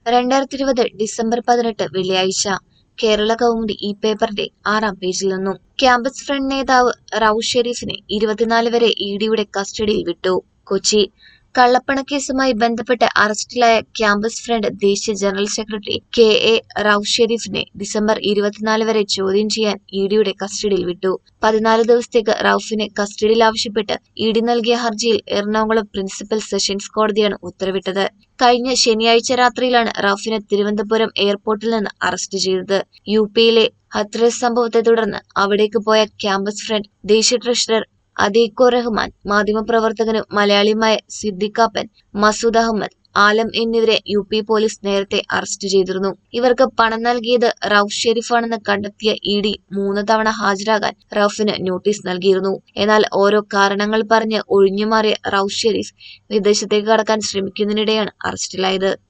രണ്ടായിരത്തി ഇരുപത് ഡിസംബർ പതിനെട്ട് വെള്ളിയാഴ്ച കേരള കൗമുദി ഈ പേപ്പറിന്റെ ആറാം പേജിൽ നിന്നും ക്യാമ്പസ് ഫ്രണ്ട് നേതാവ് റൌഫ് ഷെരീഫിനെ ഇരുപത്തിനാല് വരെ ഇ ഡിയുടെ കസ്റ്റഡിയിൽ വിട്ടു കൊച്ചി കള്ളപ്പണക്കേസുമായി ബന്ധപ്പെട്ട് അറസ്റ്റിലായ ക്യാമ്പസ് ഫ്രണ്ട് ദേശീയ general secretary K A Rauf ഷെരീഫിനെ ഡിസംബർ ഇരുപത്തിനാല് വരെ ചോദ്യം ചെയ്യാൻ ഇ ഡിയുടെ കസ്റ്റഡിയിൽ വിട്ടു പതിനാല് ദിവസത്തേക്ക് റൌഫിനെ കസ്റ്റഡിയിൽ ആവശ്യപ്പെട്ട് ഇ ഡി നൽകിയ ഹർജിയിൽ എറണാകുളം പ്രിൻസിപ്പൽ സെഷൻസ് കോടതിയാണ് ഉത്തരവിട്ടത് കഴിഞ്ഞ ശനിയാഴ്ച രാത്രിയിലാണ് റൌഫിനെ തിരുവനന്തപുരം എയർപോർട്ടിൽ നിന്ന് അറസ്റ്റ് ചെയ്തത് യു പിയിലെ ഹത്രസ് സംഭവത്തെ തുടർന്ന് അവിടേക്ക് പോയ ക്യാമ്പസ് ഫ്രണ്ട് ദേശീയ ട്രഷറർ അദീഖോ റഹ്മാൻ മാധ്യമപ്രവർത്തകനും മലയാളിയുമായ സിദ്ദിഖാപ്പൻ മസൂദ് അഹമ്മദ് ആലം എന്നിവരെ യു പി പോലീസ് നേരത്തെ അറസ്റ്റ് ചെയ്തിരുന്നു ഇവർക്ക് പണം നൽകിയത് റൌഫ് ഷെരീഫാണെന്ന് കണ്ടെത്തിയ ഇ ഡി മൂന്ന് തവണ ഹാജരാകാൻ റൌഫിന് നോട്ടീസ് നൽകിയിരുന്നു എന്നാൽ ഓരോ കാരണങ്ങൾ പറഞ്ഞ് ഒഴിഞ്ഞുമാറിയ റൌഫ് ഷെരീഫ് വിദേശത്തേക്ക് കടക്കാൻ ശ്രമിക്കുന്നതിനിടെയാണ് അറസ്റ്റിലായത്